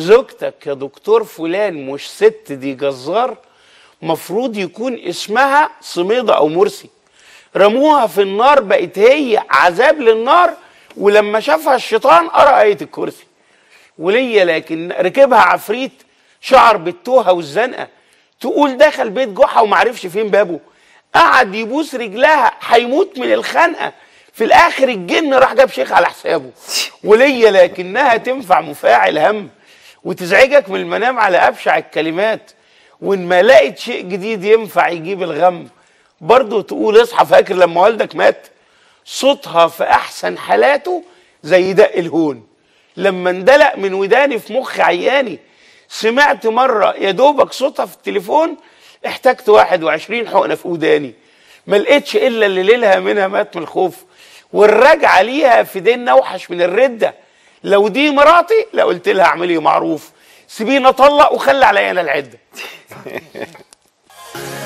زوجتك يا دكتور فلان مش ست دي جزار مفروض يكون اسمها صميدة او مرسي رموها في النار بقت هي عذاب للنار ولما شافها الشيطان قرأ آية الكرسي وليا لكن ركبها عفريت شعر بالتوهه والزنقه تقول دخل بيت جحا ومعرفش فين بابه قعد يبوس رجلها هيموت من الخنقه في الاخر الجن راح جاب شيخ على حسابه وليا لكنها تنفع مفاعل هم وتزعجك من المنام على ابشع الكلمات وان ما لقيت شيء جديد ينفع يجيب الغم برضه تقول اصحى فاكر لما والدك مات صوتها في احسن حالاته زي دق الهون لما اندلق من وداني في مخ عياني سمعت مرة يا دوبك صوتها في التليفون احتجت 21 حقنة في وداني ما لقيتش الا اللي ليلها منها مات من الخوف والرجعة ليها في دين اوحش من الردة لو دي مراتي لا قلت لها اعملي معروف سيبيني اطلق وخلي عليا انا العده